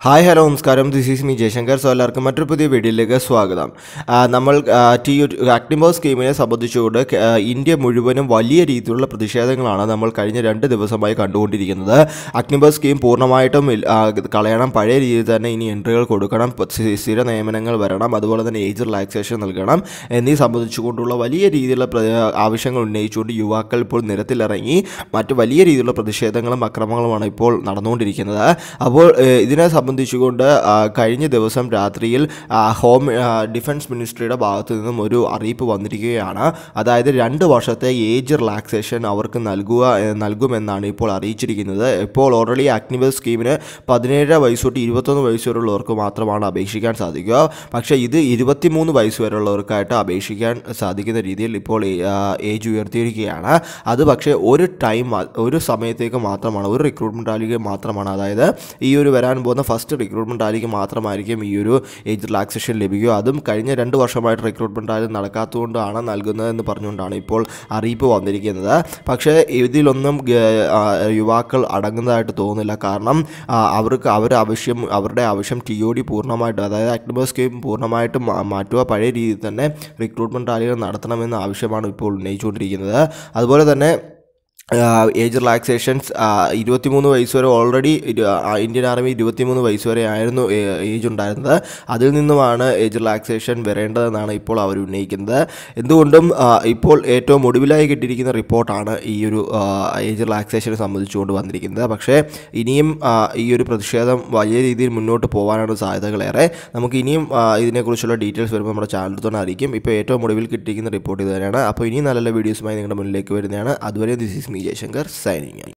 hi hello നമസ്കാരം this is me Jayashankar so എല്ലാവർക്കും മറ്റൊരു പുതിയ വീഡിയോയിലേക്ക് സ്വാഗതം ആ, നമ്മൾ ടി അഗ്നിബോ സ്കീമിനെ സംബന്ധിച്ചുകൊണ്ട് കേ- ആ, ഇന്ത്യ മുഴുവനും വലിയ രീതിയിലുള്ള പ്രതിഷേധങ്ങളാണ് നമ്മൾ കഴിഞ്ഞ രണ്ട് ദിവസമായി കണ്ടുകൊണ്ടിരിക്കുന്നത് അഗ്നിബോ സ്കീം പൂർണ്ണമായിട്ടും ഇൽ- ആ, കളയണം പഴയ രീതിയിൽ തന്നെ ഇനി എൻട്രികൾ കൊടുക്കണം പ- സ്ഥി- സ്ഥിര നിയമനങ്ങൾ വരണം അതുപോലെ തന്നെ ഏജ് റിലാക്സേഷൻ നൽകണം എന്നീ സംബന്ധിച്ചുകൊണ്ടുള്ള വലിയ രീതിയിലുള്ള പ്ര- ആവശ്യങ്ങൾ ഉന്നയിച്ചുകൊണ്ട് യുവാക്കൾ ഇപ്പോൾ നിരത്തിലിറങ്ങി മറ്റു വലിയ രീതിയിലുള്ള പ്രതിഷേധങ്ങളും അക്രമങ്ങളുമാണ് ഇപ്പോൾ നടന്നുകൊണ്ടിരിക്കുന്നത് അപ്പോൾ ഏഹ്, ഇതിനെ സംബന്ധിച്ചുകൊണ്ട് ആ, കഴിഞ്ഞ ദിവസം രാത്രിയിൽ ആ, ഹോം ആ, ഡിഫൻസ് മിനിസ്ട്രിയുടെ ഭാഗത്തു നിന്നും ഒരു അറിയിപ്പ് വന്നിരിക്കുകയാണ് അതായത് രണ്ട് വർഷത്തെ ഏജ് റിലാക്സേഷൻ അവർക്ക് നൽകുക ഏഹ്, നൽകുമെന്നാണ് ഇപ്പോൾ അറിയിച്ചിരിക്കുന്നത് ഇപ്പോൾ ഓൾറെഡി അഗ്നിവൽ സ്കീമിന് പതിനേഴ് വയസ്സ് തൊട്ട് ഇരുപത്തൊന്ന് വയസ്സ് വരെയുള്ളവർക്ക് മാത്രമാണ് അപേക്ഷിക്കാൻ സാധിക്കുക പക്ഷേ ഇത് ഇരുപത്തിമൂന്ന് വയസ്സ് വരെയുള്ളവർക്കായിട്ട് അപേക്ഷിക്കാൻ സാധിക്കുന്ന രീതിയിൽ ഇപ്പോൾ ഏജ് ഉയർത്തിയിരിക്കുകയാണ് അത് പക്ഷേ ഒരു ടൈം മാ- ഒരു സമയത്തേക്ക് മാത്രമാണ് ഒരു റിക്രൂട്ട്മെൻറ്റ് റാലിക്ക് മാത്രമാണ് അതായത് ഈ ഒരു വരാൻ പോകുന്ന ഫസ്റ്റ് റിക്രൂട്ട്മെൻറ്റ് റാലിക്ക് മാത്രമായിരിക്കും ഈ ഒരു ഏജ് റിലാക്സേഷൻ ലഭിക്കുക അതും കഴിഞ്ഞ രണ്ട് വർഷമായിട്ട് റിക്രൂട്ട്മെൻറ്റ് റാലി നടക്കാത്തതുകൊണ്ടാണ് നൽകുന്നതെന്ന് പറഞ്ഞുകൊണ്ടാണ് ഇപ്പോൾ അറിയിപ്പ് വന്നിരിക്കുന്നത് പക്ഷേ ഇതിലൊന്നും ഗ- ആ, യുവാക്കൾ അടങ്ങുന്നതായിട്ട് തോന്നുന്നില്ല കാരണം ആ, അവർക്ക് അവരുടെ ആവശ്യം അവരുടെ ആവശ്യം ടി ഒ ഡി പൂർണ്ണമായിട്ട് അതായത് അക്ടോബർ സ്കീം പൂർണ്ണമായിട്ടും മാ- മാറ്റുക പഴയ രീതിയിൽ തന്നെ റിക്രൂട്ട്മെൻറ്റ് റാലികൾ നടത്തണമെന്ന ആവശ്യമാണ് ഇപ്പോൾ ഉന്നയിച്ചുകൊണ്ടിരിക്കുന്നത് അതുപോലെ തന്നെ ഏജ് റിലാക്സേഷൻസ് ഇരുപത്തിമൂന്ന് വയസ്സ് വരെ ഓൾറെഡി ഇന്ത്യൻ ആർമി ഇരുപത്തിമൂന്ന് വയസ്സ് വരെ ആയിരുന്നു ഏജ് ഉണ്ടായിരുന്നത് അതിൽ നിന്നുമാണ് ഏജ് റിലാക്സേഷൻ വരേണ്ടതെന്നാണ് ഇപ്പോൾ അവർ ഉന്നയിക്കുന്നത് എന്തുകൊണ്ടും ആ, ഇപ്പോൾ ഏറ്റവും ഒടുവിലായി കിട്ടിയിരിക്കുന്ന റിപ്പോർട്ടാണ് ഈ ഒരു ഏജ് റിലാക്സേഷനെ സംബന്ധിച്ചുകൊണ്ട് വന്നിരിക്കുന്നത് പക്ഷേ ഇനിയും ആ, ഈ ഒരു പ്രതിഷേധം വലിയ രീതിയിൽ മുന്നോട്ട് പോകാനാണ് സാധ്യതകളേറെ നമുക്ക് ഇനിയും ആ, ഇതിനെക്കുറിച്ചുള്ള ഡീറ്റെയിൽസ് വരുമ്പോൾ നമ്മുടെ ചാനൽ തന്നെ അറിയിക്കും ഇപ്പോൾ ഏറ്റവും ഒടുവിൽ കിട്ടിയിരിക്കുന്ന റിപ്പോർട്ട് ഇത് തന്നെയാണ് അപ്പോൾ ഇനിയും നല്ല നല്ല വീഡിയോസുമായി നിങ്ങളുടെ മുന്നിലേക്ക് വരുന്നതാണ് അതുവരെ this is me Jayashankar signing